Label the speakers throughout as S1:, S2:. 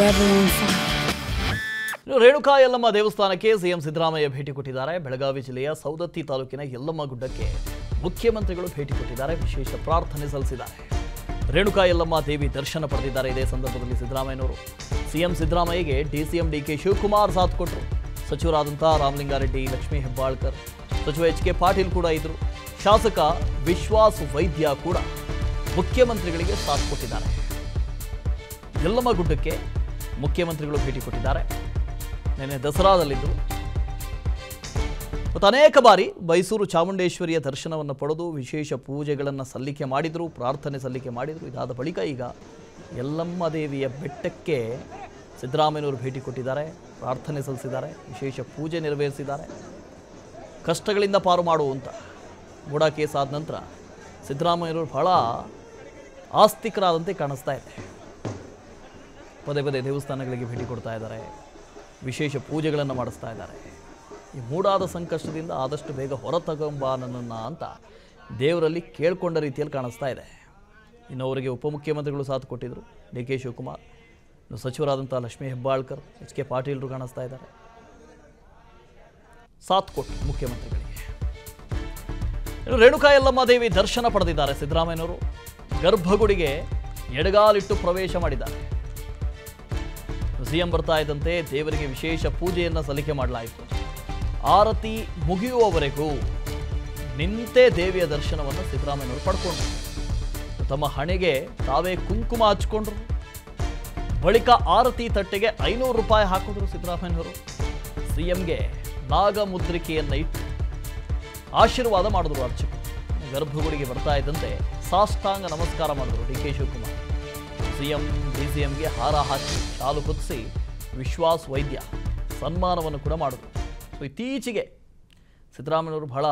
S1: forever inside.
S2: ಇನ್ನು ರೇಣುಕಾ ಯಲ್ಲಮ್ಮ ದೇವಸ್ಥಾನಕ್ಕೆ CM Siddaramaiah ಭೇಟಿ ಕೊಟ್ಟಿದ್ದಾರೆ ಬೆಳಗಾವಿ ಜಿಲ್ಲೆಯ ಸೌದತ್ತಿ ತಾಲೂಕಿನ ಯಲ್ಲಮ್ಮ ಗುಡ್ಡಕ್ಕೆ ಮುಖ್ಯಮಂತ್ರಿಗಳು ಭೇಟಿ ಕೊಟ್ಟಿದ್ದಾರೆ ವಿಶೇಷ ಪ್ರಾರ್ಥನೆ ಸಲ್ಲಿಸಿದ್ದಾರೆ ರೇಣುಕಾ ಯಲ್ಲಮ್ಮ ದೇವಿ ದರ್ಶನ ಪಡೆದಿದ್ದಾರೆ ಇದೇ ಸಂದರ್ಭದಲ್ಲಿ ಸಿದ್ದರಾಮಯ್ಯನವರು ಸಿಎಂ ಸಿದ್ದರಾಮಯ್ಯಗೆ ಡಿಸಿಎಂ ಡಿಕೆ ಶಿವಕುಮಾರ್ ಸಾಥ್ ಕೊಟ್ಟರು ಸಚಿವರಾದಂಥ ರಾಮಲಿಂಗಾರೆಡ್ಡಿ ಲಕ್ಷ್ಮೀ ಹೆಬ್ಬಾಳ್ಕರ್ ಸಚಿವ ಎಚ್ ಕೆ ಪಾಟೀಲ್ ಕೂಡ ಇದ್ರು ಶಾಸಕ ವಿಶ್ವಾಸ್ ವೈದ್ಯ ಕೂಡ ಮುಖ್ಯಮಂತ್ರಿಗಳಿಗೆ ಸಾಥ್ ಕೊಟ್ಟಿದ್ದಾರೆ ಯಲ್ಲಮ್ಮ ಗುಡ್ಡಕ್ಕೆ ಮುಖ್ಯಮಂತ್ರಿಗಳು ಭೇಟಿ ಕೊಟ್ಟಿದ್ದಾರೆ ನಿನ್ನೆ ದಸರಾದಲ್ಲಿದ್ದರು ಮತ್ತು ಅನೇಕ ಬಾರಿ ಮೈಸೂರು ಚಾಮುಂಡೇಶ್ವರಿಯ ದರ್ಶನವನ್ನು ಪಡೆದು ವಿಶೇಷ ಪೂಜೆಗಳನ್ನು ಸಲ್ಲಿಕೆ ಮಾಡಿದರು ಪ್ರಾರ್ಥನೆ ಸಲ್ಲಿಕೆ ಮಾಡಿದರು ಇದಾದ ಬಳಿಕ ಈಗ ಯಲ್ಲಮ್ಮ ದೇವಿಯ ಬೆಟ್ಟಕ್ಕೆ ಸಿದ್ದರಾಮಯ್ಯನವರು ಭೇಟಿ ಕೊಟ್ಟಿದ್ದಾರೆ ಪ್ರಾರ್ಥನೆ ಸಲ್ಲಿಸಿದ್ದಾರೆ ವಿಶೇಷ ಪೂಜೆ ನೆರವೇರಿಸಿದ್ದಾರೆ ಕಷ್ಟಗಳಿಂದ ಪಾರು ಮಾಡುವಂಥ ಗೂಢ ಕೇಸ್ ಆದ ನಂತರ ಸಿದ್ದರಾಮಯ್ಯನವರು ಬಹಳ ಆಸ್ತಿಕರಾದಂತೆ ಕಾಣಿಸ್ತಾ ಇದೆ ಪದೇ ಪದೇ ದೇವಸ್ಥಾನಗಳಿಗೆ ಭೇಟಿ ಕೊಡ್ತಾ ಇದ್ದಾರೆ ವಿಶೇಷ ಪೂಜೆಗಳನ್ನು ಮಾಡಿಸ್ತಾ ಇದ್ದಾರೆ ಈ ಮೂಡಾದ ಸಂಕಷ್ಟದಿಂದ ಆದಷ್ಟು ಬೇಗ ಹೊರ ತಗೊಂಬ ನನ್ನನ್ನು ಅಂತ ದೇವರಲ್ಲಿ ಕೇಳ್ಕೊಂಡ ರೀತಿಯಲ್ಲಿ ಕಾಣಿಸ್ತಾ ಇದೆ ಇನ್ನು ಅವರಿಗೆ ಉಪಮುಖ್ಯಮಂತ್ರಿಗಳು ಸಾಥ್ ಕೊಟ್ಟಿದ್ದರು ಡಿ ಕೆ ಶಿವಕುಮಾರ್ ಇನ್ನು ಸಚಿವರಾದಂಥ ಲಕ್ಷ್ಮೀ ಹೆಬ್ಬಾಳ್ಕರ್ ಎಚ್ ಕೆ ಪಾಟೀಲರು ಕಾಣಿಸ್ತಾ ಇದ್ದಾರೆ ಸಾಥ್ ಕೊಟ್ಟು ಮುಖ್ಯಮಂತ್ರಿಗಳಿಗೆ ಇನ್ನು ರೇಣುಕಾ ಯಲ್ಲಮ್ಮ ದೇವಿ ದರ್ಶನ ಪಡೆದಿದ್ದಾರೆ ಸಿದ್ದರಾಮಯ್ಯನವರು ಗರ್ಭಗುಡಿಗೆ ಎಡಗಾಲಿಟ್ಟು ಪ್ರವೇಶ ಮಾಡಿದ್ದಾರೆ ಸಿಎಂ ಬರ್ತಾ ಇದ್ದಂತೆ ದೇವರಿಗೆ ವಿಶೇಷ ಪೂಜೆಯನ್ನು ಸಲ್ಲಿಕೆ ಮಾಡಲಾಯಿತು ಆರತಿ ಮುಗಿಯುವವರೆಗೂ ನಿಂತೇ ದೇವಿಯ ದರ್ಶನವನ್ನು ಸಿದ್ದರಾಮಯ್ಯನವರು ಪಡ್ಕೊಂಡ್ರು ತಮ್ಮ ಹಣೆಗೆ ತಾವೇ ಕುಂಕುಮ ಹಚ್ಕೊಂಡ್ರು ಬಳಿಕ ಆರತಿ ತಟ್ಟೆಗೆ ಐನೂರು ರೂಪಾಯಿ ಹಾಕಿದ್ರು ಸಿದ್ದರಾಮಯ್ಯನವರು ಸಿಎಂಗೆ ನಾಗಮುದ್ರಿಕೆಯನ್ನು ಇಟ್ಟು ಆಶೀರ್ವಾದ ಮಾಡಿದ್ರು ಅರ್ಚಕರು ಗರ್ಭಗುಡಿಗೆ ಬರ್ತಾ ಇದ್ದಂತೆ ಸಾಷ್ಟಾಂಗ ನಮಸ್ಕಾರ ಮಾಡಿದ್ರು ಡಿ ಕೆ ಶಿವಕುಮಾರ್ ಸಿಎಂ ಡಿಸಿಎಂಗೆ ಹಾರ ಹಾಕಿ ಶಾಲು ಹೊತ್ತಿಸಿ ವಿಶ್ವಾಸ್ ವೈದ್ಯ ಸನ್ಮಾನವನ್ನು ಕೂಡ ಮಾಡಿದ್ರು ಸೊ ಇತ್ತೀಚೆಗೆ ಸಿದ್ದರಾಮಯ್ಯವರು ಬಹಳ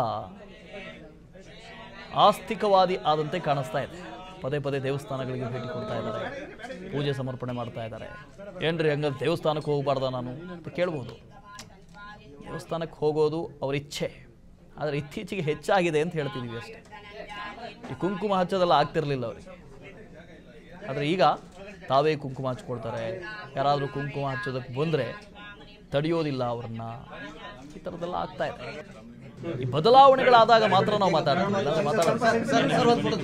S2: ಆಸ್ತಿಕವಾದಿ ಆದಂತೆ ಕಾಣಿಸ್ತಾ ಇದೆ ಪದೇ ಪದೇ ದೇವಸ್ಥಾನಗಳಿಗೆ ಭೇಟಿ ಕೊಡ್ತಾ ಇದ್ದಾರೆ ಪೂಜೆ ಸಮರ್ಪಣೆ ಮಾಡ್ತಾ ಇದ್ದಾರೆ ಏನ್ರಿ ಹಂಗಂದ್ರೆ ದೇವಸ್ಥಾನಕ್ಕೆ ಹೋಗಬಾರ್ದ ನಾನು ಅಂತ ಕೇಳ್ಬೋದು ದೇವಸ್ಥಾನಕ್ಕೆ ಹೋಗೋದು ಅವ್ರ ಇಚ್ಛೆ ಆದರೆ ಇತ್ತೀಚೆಗೆ ಹೆಚ್ಚಾಗಿದೆ ಅಂತ ಹೇಳ್ತಿದ್ದೀವಿ ಅಷ್ಟೇ ಈ ಕುಂಕುಮ ಹಚ್ಚೋದೆಲ್ಲ ಆಗ್ತಿರ್ಲಿಲ್ಲ ಅವರಿಗೆ ಆದರೆ ಈಗ ತಾವೇ ಕುಂಕುಮ ಹಚ್ಕೊಳ್ತಾರೆ ಯಾರಾದರೂ ಕುಂಕುಮ ಹಚ್ಚೋದಕ್ಕೆ ಬಂದರೆ ತಡೆಯೋದಿಲ್ಲ ಅವ್ರನ್ನ ಈ ಥರದ್ದೆಲ್ಲ ಆಗ್ತಾ ಇದೆ ಈ ಬದಲಾವಣೆಗಳಾದಾಗ ಮಾತ್ರ ನಾವು ಮಾತಾಡ್ತೀವಿ ಇಲ್ಲಾಂದ್ರೆ ಮಾತಾಡೋದು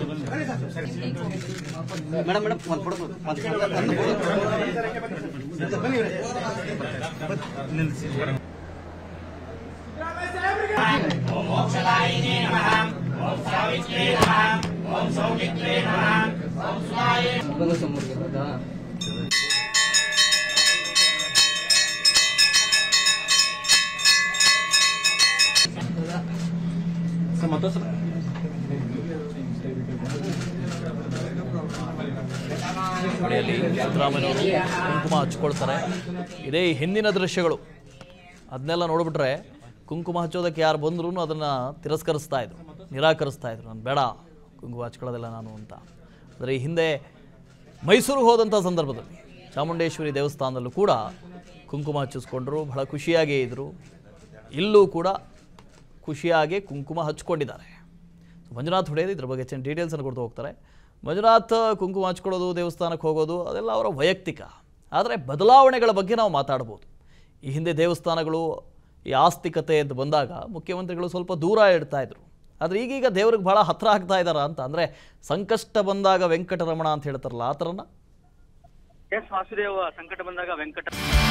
S3: ಮೇಡಮ್ ಮೇಡಮ್ ಒಂದು ಫೋಟೋ ಒಂದು ಸರ್ ಮತ್ತೊಂದು ಸಲ
S2: ಮನೆಯಲ್ಲಿ ಸಿದ್ದರಾಮಯ್ಯನವರು ಕುಂಕುಮ ಹಚ್ಕೊಳ್ತಾರೆ ಇದೇ ಈ ಹಿಂದಿನ ದೃಶ್ಯಗಳು ಅದನ್ನೆಲ್ಲ ನೋಡ್ಬಿಟ್ರೆ ಕುಂಕುಮ ಹಚ್ಚೋದಕ್ಕೆ ಯಾರು ಬಂದ್ರೂ ಅದನ್ನು ತಿರಸ್ಕರಿಸ್ತಾ ಇದ್ರು ನಿರಾಕರಿಸ್ತಾ ಇದ್ರು ನಾನು ಬೇಡ ಕುಂಕುಮ ಹಚ್ಕೊಳ್ಳೋದಿಲ್ಲ ನಾನು ಅಂತ ಆದರೆ ಈ ಹಿಂದೆ ಮೈಸೂರಿಗೆ ಹೋದಂಥ ಸಂದರ್ಭದಲ್ಲಿ ಚಾಮುಂಡೇಶ್ವರಿ ದೇವಸ್ಥಾನದಲ್ಲೂ ಕೂಡ ಕುಂಕುಮ ಹಚ್ಚಿಸ್ಕೊಂಡ್ರು ಬಹಳ ಖುಷಿಯಾಗೇ ಇದ್ದರು ಇಲ್ಲೂ ಕೂಡ ಖುಷಿಯಾಗಿ ಕುಂಕುಮ ಹಚ್ಕೊಂಡಿದ್ದಾರೆ ಮಂಜುನಾಥ್ ಹೊಡೆಯೋದು ಇದ್ರ ಬಗ್ಗೆ ಹೆಚ್ಚಿನ ಡೀಟೇಲ್ಸನ್ನು ಕೊಡ್ತಾ ಹೋಗ್ತಾರೆ ಮಂಜುನಾಥ್ ಕುಂಕುಮ ಹಚ್ಕೊಳ್ಳೋದು ದೇವಸ್ಥಾನಕ್ಕೆ ಹೋಗೋದು ಅದೆಲ್ಲ ಅವರ ವೈಯಕ್ತಿಕ ಆದರೆ ಬದಲಾವಣೆಗಳ ಬಗ್ಗೆ ನಾವು ಮಾತಾಡ್ಬೋದು ಈ ಹಿಂದೆ ದೇವಸ್ಥಾನಗಳು ಈ ಆಸ್ತಿಕತೆ ಅಂತ ಬಂದಾಗ ಮುಖ್ಯಮಂತ್ರಿಗಳು ಸ್ವಲ್ಪ ದೂರ ಇಡ್ತಾ ಇದ್ರು ಆದರೆ ಈಗೀಗ ದೇವ್ರಿಗೆ ಭಾಳ ಹತ್ರ ಆಗ್ತಾ ಇದ್ದಾರ ಅಂತ ಅಂದರೆ ಸಂಕಷ್ಟ ಬಂದಾಗ ವೆಂಕಟರಮಣ ಅಂತ ಹೇಳ್ತಾರಲ್ಲ ಆ ಥರನ
S3: ಎಸ್ ವಾಸುದೇವ್ ಸಂಕಟ ಬಂದಾಗ Venkata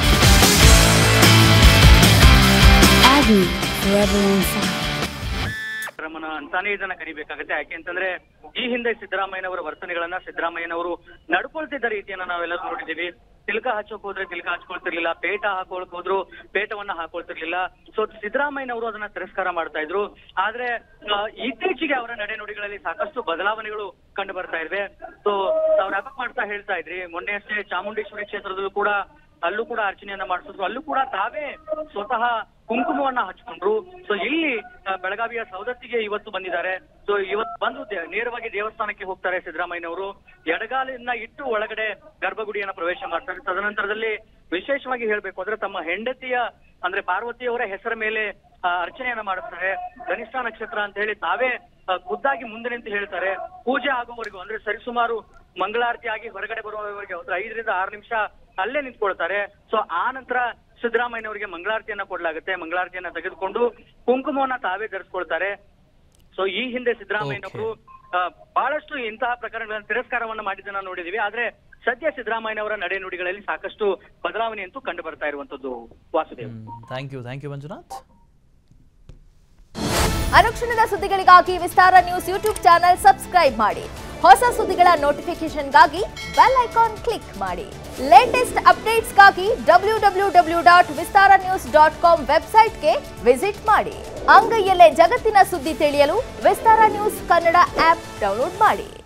S1: Agony forever inside.
S3: Ramana ಅಂತಾನೆ ಇದನ್ನ ಕರಿಬೇಕಾಗತ್ತೆ ಯಾಕೆ ಅಂತಂದ್ರೆ ಈ ಹಿಂದೆ ಸಿದ್ದರಾಮಯ್ಯನವರ ವರ್ತನೆಗಳನ್ನ ಸಿದ್ದರಾಮಯ್ಯನವರು ನಡ್ಕೊಳ್ತಿದ್ದ ರೀತಿಯನ್ನ ನಾವೆಲ್ಲ ನೋಡಿದೀವಿ ತಿಲಕ ಹಚ್ಚೋಕ್ ಹೋದ್ರೆ ತಿಲಕ ಹಚ್ಕೊಳ್ತಿರ್ಲಿಲ್ಲ ಪೇಟ ಹಾಕೊಳಕ್ ಹೋದ್ರು ಪೇಟವನ್ನ ಹಾಕೊಳ್ತಿರ್ಲಿಲ್ಲ ಸೊ ಸಿದ್ದರಾಮಯ್ಯನವರು ಅದನ್ನ ತಿರಸ್ಕಾರ ಮಾಡ್ತಾ ಇದ್ರು ಆದ್ರೆ ಆ, ಇತ್ತೀಚೆಗೆ ಅವರ ನಡೆನುಡಿಗಳಲ್ಲಿ ಸಾಕಷ್ಟು ಬದಲಾವಣೆಗಳು ಕಂಡು ಬರ್ತಾ ಇವೆ ಸೊ ತಾವ್ ರ್ಯಾಪ್ ಮಾಡ್ತಾ ಹೇಳ್ತಾ ಇದ್ರಿ ಮೊನ್ನೆ ಅಷ್ಟೇ ಚಾಮುಂಡೇಶ್ವರಿ ಕ್ಷೇತ್ರದಲ್ಲೂ ಕೂಡ ಅಲ್ಲೂ ಕೂಡ ಅರ್ಚನೆಯನ್ನ ಮಾಡಿಸಿದ್ರು ಅಲ್ಲೂ ಕೂಡ ತಾವೇ ಸ್ವತಃ ಕುಂಕುಮವನ್ನ ಹಚ್ಕೊಂಡ್ರು ಸೊ ಇಲ್ಲಿ ಆ, ಬೆಳಗಾವಿಯ ಸೌದತ್ತಿಗೆ ಇವತ್ತು ಬಂದಿದ್ದಾರೆ ಸೊ ಇವತ್ತು ಬಂದು ದೇ- ನೇರವಾಗಿ ದೇವಸ್ಥಾನಕ್ಕೆ ಹೋಗ್ತಾರೆ ಸಿದ್ದರಾಮಯ್ಯನವರು ಎಡಗಾಲಿನ ಇಟ್ಟು ಒಳಗಡೆ ಗರ್ಭಗುಡಿಯನ್ನ ಪ್ರವೇಶ ಮಾಡ್ತಾರೆ ತದನಂತರದಲ್ಲಿ ವಿಶೇಷವಾಗಿ ಹೇಳ್ಬೇಕು ಅಂದ್ರೆ ತಮ್ಮ ಹೆಂಡತಿಯ ಅಂದ್ರೆ ಪಾರ್ವತಿಯವರ ಹೆಸರ ಮೇಲೆ ಆ, ಅರ್ಚನೆಯನ್ನ ಮಾಡಿಸ್ತಾರೆ ಧನಿಷ್ಠ ನಕ್ಷತ್ರ ಅಂತ ಹೇಳಿ ತಾವೇ ಆ, ಖುದ್ದಾಗಿ ಮುಂದೆ ನಿಂತು ಹೇಳ್ತಾರೆ ಪೂಜೆ ಆಗುವವರೆಗೂ ಅಂದ್ರೆ ಸರಿಸುಮಾರು ಮಂಗಳಾರತಿ ಆಗಿ ಹೊರಗಡೆ ಬರುವವರೆಗೆ ಒಂದು ಐದರಿಂದ ಆರು ನಿಮಿಷ ಅಲ್ಲೇ ನಿಂತ್ಕೊಳ್ತಾರೆ ಸೊ ಆ ನಂತರ ಸಿದ್ದರಾಮಯ್ಯ ಅವರಿಗೆ ಮಂಗಳಾರತಿಯನ್ನ ಕೊಡ್ಲಾಗುತ್ತೆ ಮಂಗಳಾರತಿಯನ್ನ ತೆಗೆದುಕೊಂಡು ಕುಂಕುಮವನ್ನ ತಾವೇ ಧರಿಸ್ಕೊಳ್ತಾರೆ ಸೊ ಈ ಹಿಂದೆ ಸಿದ್ದರಾಮಯ್ಯನವರು ಆ, ಬಹಳಷ್ಟು ಇಂತಹ ಪ್ರಕರಣಗಳನ್ನು ತಿರಸ್ಕಾರವನ್ನ ಮಾಡಿದ್ದನ್ನ ನೋಡಿದೀವಿ ಆದ್ರೆ ಸದ್ಯ ಸಿದ್ದರಾಮಯ್ಯನವರ ನಡೆ ನುಡಿಗಳಲ್ಲಿ ಸಾಕಷ್ಟು ಬದಲಾವಣೆ ಅಂತೂ ಕಂಡು ಬರ್ತಾ ಇರುವಂತದ್ದು Vasudev
S2: thank you thank you Manjunath
S4: ಅನುಕ್ಷಣದ ಸುದ್ದಿಗಳಿಗಾಗಿ Vistara news YouTube channel subscribe ಮಾಡಿ ಹೊಸ ಸುದ್ದಿಗಳ ನೋಟಿಫಿಕೇಶನ್ಗಾಗಿ ಬೆಲ್ ಐಕಾನ್ ಕ್ಲಿಕ್ ಮಾಡಿ ಲೇಟೆಸ್ಟ್ ಅಪ್ಡೇಟ್ಸ್ಗಾಗಿ W W W dot Vistara news dot com ವೆಬ್ಸೈಟ್ಗೆ ವಿಸಿಟ್ ಮಾಡಿ ಅಂಗೈಯಲ್ಲೇ ಜಗತ್ತಿನ ಸುದ್ದಿ ತಿಳಿಯಲು Vistara news Kannada app download ಮಾಡಿ